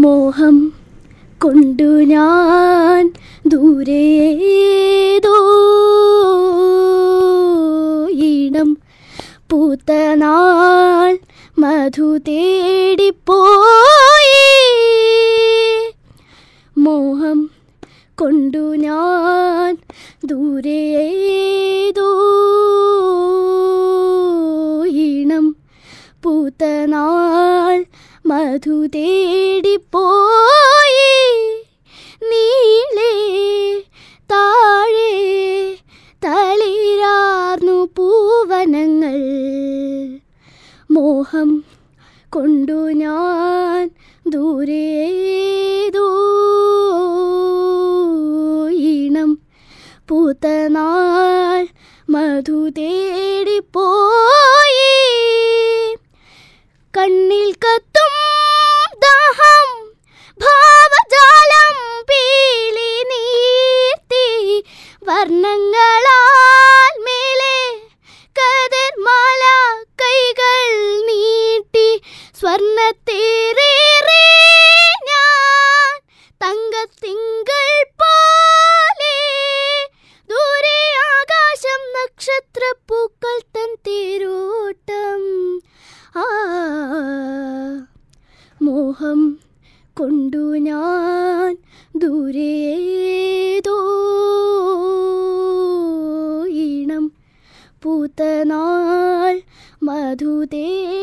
മോഹം കൊണ്ടു ഞാൻ ദൂരേതോ ഇടം പൂത്ത നാൾ മധു തേടിപ്പോയി മോഹം കൊണ്ടു ഞാൻ ദൂരേതോ ഇണം പൂത്ത നാൾ മധു തേടിപ്പോയി നീളേ താഴെ തളിരാർന്നു പൂവനങ്ങൾ മോഹം കൊണ്ടു ഞാൻ ദൂരേതോ ഇണം പൂത്ത നാൾ മധു തേടിപ്പോയി കണ്ണിൽ കത്തും ദാഹം ഭാവജാലം പീലി നീർത്തി വർണ്ണങ്ങളാൽ മേലെ കതിർമാല കൈകൾ നീട്ടി സ്വർണ്ണത്തേറേറെ ഞാൻ തങ്കത്തിങ്കൾ പോലെ ദൂരെ ആകാശം നക്ഷത്രപ്പൂക്കൾ തൻ തേരോട്ടം ആ മോഹം കൊണ്ടു ഞാൻ ദൂരേതോ ഇണം പൂത്ത നാൾ മധു തേ